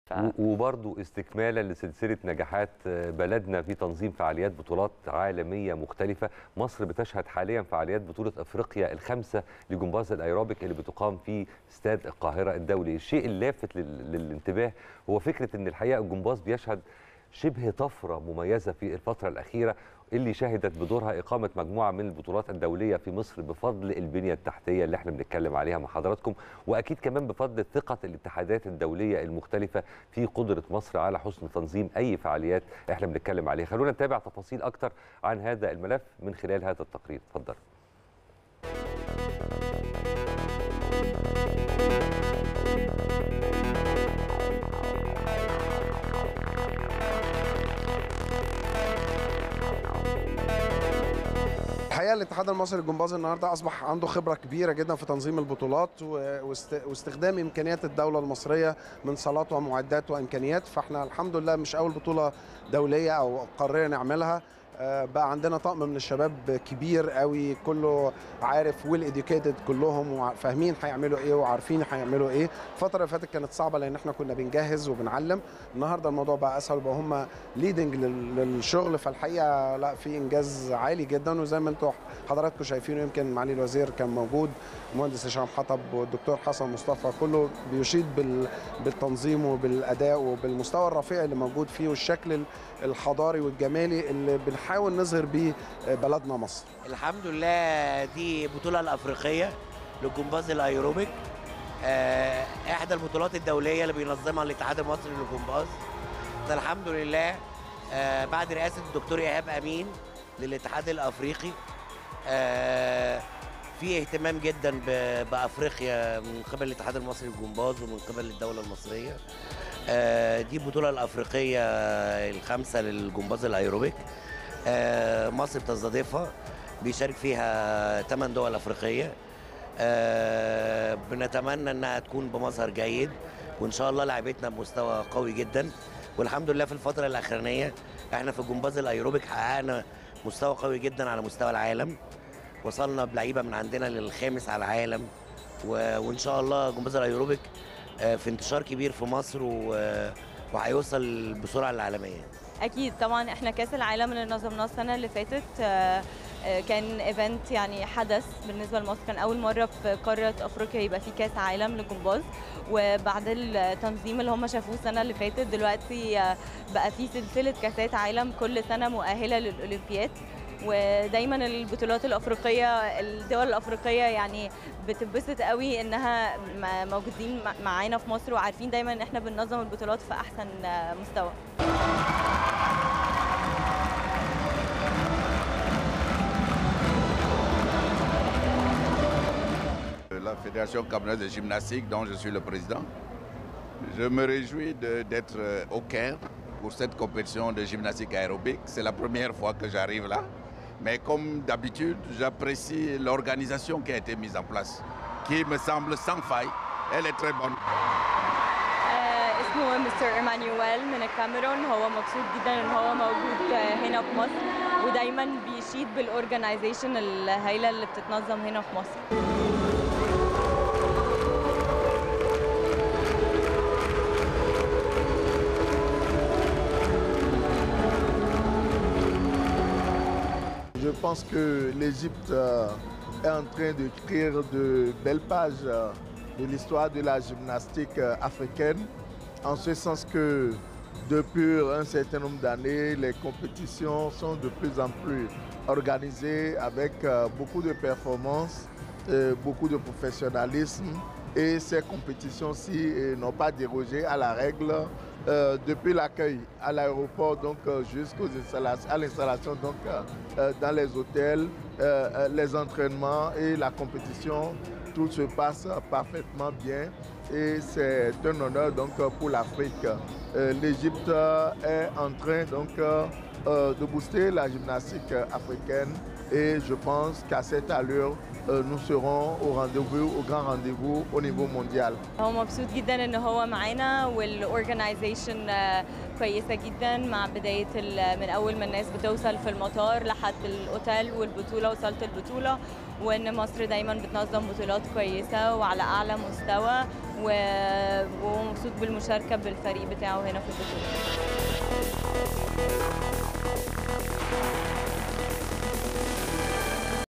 ف... وبرضو استكمالا لسلسله نجاحات بلدنا في تنظيم فعاليات بطولات عالميه مختلفه مصر بتشهد حاليا فعاليات بطوله افريقيا الخامسه لجمباز الايروبيك اللي بتقام في استاد القاهره الدولي الشيء اللافت لل... للانتباه هو فكره ان الحقيقه الجمباز بيشهد شبه طفره مميزه في الفتره الاخيره اللي شهدت بدورها اقامه مجموعه من البطولات الدوليه في مصر بفضل البنيه التحتيه اللي احنا بنتكلم عليها مع حضراتكم واكيد كمان بفضل ثقه الاتحادات الدوليه المختلفه في قدره مصر على حسن تنظيم اي فعاليات احنا بنتكلم عليها خلونا نتابع تفاصيل اكتر عن هذا الملف من خلال هذا التقرير اتفضل الحقيقه الاتحاد المصري للجمباز النهارده اصبح عنده خبره كبيره جدا في تنظيم البطولات واستخدام امكانيات الدوله المصريه من صالات ومعدات وامكانيات فاحنا الحمد لله مش اول بطوله دوليه او قاريه نعملها بقى عندنا طقم من الشباب كبير قوي كله عارف ويل اديوكيتد كلهم فاهمين هيعملوا ايه وعارفين هيعملوا ايه الفتره اللي فاتت كانت صعبه لان احنا كنا بنجهز وبنعلم النهارده الموضوع بقى اسهل وبقى هم ليدنج للشغل فالحقيقه لا في انجاز عالي جدا وزي ما انتم حضراتكم شايفينه يمكن معالي الوزير كان موجود المهندس هشام حطب والدكتور حسن مصطفى كله بيشيد بالتنظيم وبالاداء وبالمستوى الرفيع اللي موجود فيه والشكل الحضاري والجمالي اللي بنحاول نظهر بيه بلدنا مصر الحمد لله دي بطولة الأفريقية للجمباز الأيروبيك آه، إحدى البطولات الدولية اللي بينظمها الاتحاد المصري للجمباز الحمد لله آه، بعد رئاسة الدكتور إيهاب أمين للاتحاد الأفريقي آه، في اهتمام جدا بأفريقيا من قبل الاتحاد المصري للجمباز ومن قبل الدولة المصرية دي البطولة الأفريقية الخامسة للجمباز الأيروبيك مصر بتستضيفها بيشارك فيها 8 دول أفريقية بنتمنى أنها تكون بمظهر جيد وإن شاء الله لعبتنا بمستوى قوي جدا والحمد لله في الفترة الأخرانية احنا في الجمباز الأيروبيك حققنا مستوى قوي جدا على مستوى العالم وصلنا بلعيبة من عندنا للخامس على العالم وإن شاء الله جمباز الأيروبيك في انتشار كبير في مصر وهيوصل بسرعه للعالميه اكيد طبعا احنا كاس العالم اللي نظمناه السنه اللي فاتت كان ايفنت يعني حدث بالنسبه لمصر كان اول مره في قاره افريقيا يبقى في كاس عالم للجمباز وبعد التنظيم اللي هم شافوه السنه اللي فاتت دلوقتي بقى في سلسله كاسات عالم كل سنه مؤهله للاولمبياد ودايما البطولات الافريقيه الدول الافريقيه يعني بتتبسط قوي انها موجودين معانا في مصر وعارفين دايما ان احنا بننظم البطولات في احسن مستوى La Fédération camerounaise de gymnastique dont je suis le président. Je me réjouis d'être au Caire pour cette compétition de gymnastique aérobique. C'est la première fois que j'arrive là. Mais comme d'habitude, j'apprécie l'organisation qui a été mise en place, qui me semble sans faille. Elle est très bonne. اسمه مستر ايمانويل من الكاميرون هو مبسوط جدا ان هو موجود هنا في مصر ودايما بيشيد بالاورجنايزيشن الهائله اللي بتتنظم هنا في مصر Je pense que l'Égypte est en train d'écrire de belles pages de l'histoire de la gymnastique africaine, en ce sens que depuis un certain nombre d'années, les compétitions sont de plus en plus organisées avec beaucoup de performances, beaucoup de professionnalisme. Et ces compétitions-ci n'ont pas dérogé à la règle euh, depuis l'accueil à l'aéroport donc euh, jusqu'aux installations, à l'installation donc euh, dans les hôtels, les entraînements et la compétition, tout se passe parfaitement bien et c'est un honneur donc pour l'Afrique. L'Égypte est en train donc de booster la gymnastique africaine et je pense qu'à cette allure nous serons au rendez-vous au grand rendez-vous au niveau mondial. هو مبسوط جدا ان هو معانا والاورجنايزيشن كويسه جدا مع بدايه من اول ما الناس بتوصل في المطار لحد الاوتيل والبطوله وصلت البطوله وان مصر دايما بتنظم بطولات كويسه وعلى اعلى مستوى و- ومبسوط بالمشاركه بالفريق بتاعه هنا في البطوله